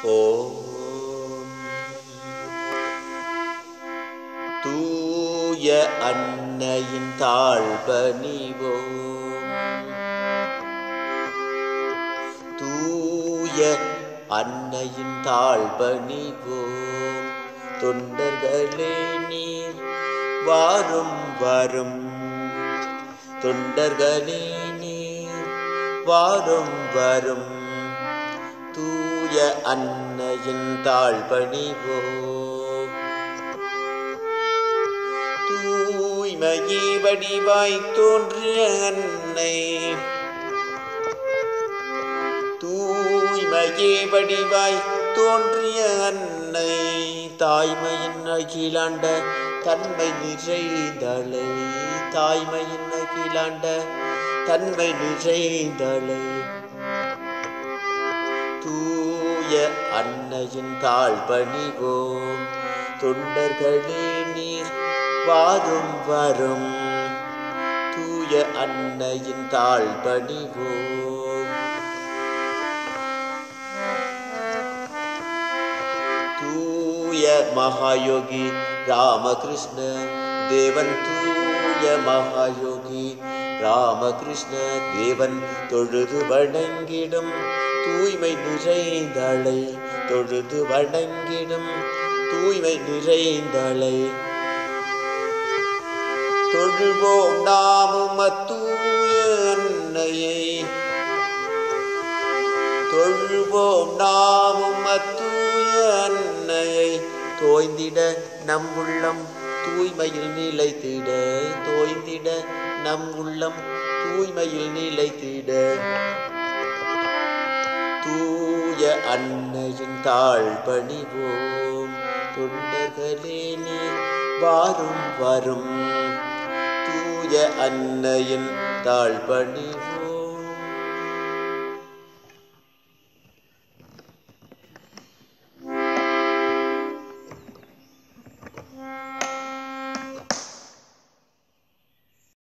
ஓம் தூய அன்னையின் தாழ்பணிவோம் தூய அன்னையின் தாழ்பணிவோம் தொண்டர்களே நீர் வாரும் வரும் தொண்டர்களே நீர் வாரும் வரும் தூய அன்னையின் தாழ்பணிவோம் தூய்மையே வடிவாய் தோன்றிய அன்னை தூய்மையே வடிவாய் தோன்றிய அன்னை தாய்மையின் அகிலாண்ட தன்மை நிறைந்தலை தாய்மையின் அகிலாண்ட தன்மை நிறைந்தலை தூய அன்னையின் தாழ்பணிவோம் தொண்டர்களே நீர் வாரும் வரும் தூய அன்னையின் தாழ்பணிவோம் தூய மகாயோகி ராமகிருஷ்ண தேவன் தூய மகாயோகி ராமகிருஷ்ண தேவன் தொழுது வணங்கிடும் தூய்மை நிறைந்தலை தொழுது வணங்கிடும் தூய்மை நிறைந்தலை தொழுவோம் நாமும் அத்தூய அன்னையை தொழுவோம் நாமும் அத்தூய அன்னையை தோய்ந்திட நம் உள்ளம் தூய்மையில் நிலைத்திட தோய்ந்திட நம் உள்ளம் தூய்மையில் நிலைத்திட தூய அன்னையின் தாழ்பணிவோம் தொண்டர்களே நீ வாரும் வரும் தூய அன்னையின் தாழ்பணிவோம்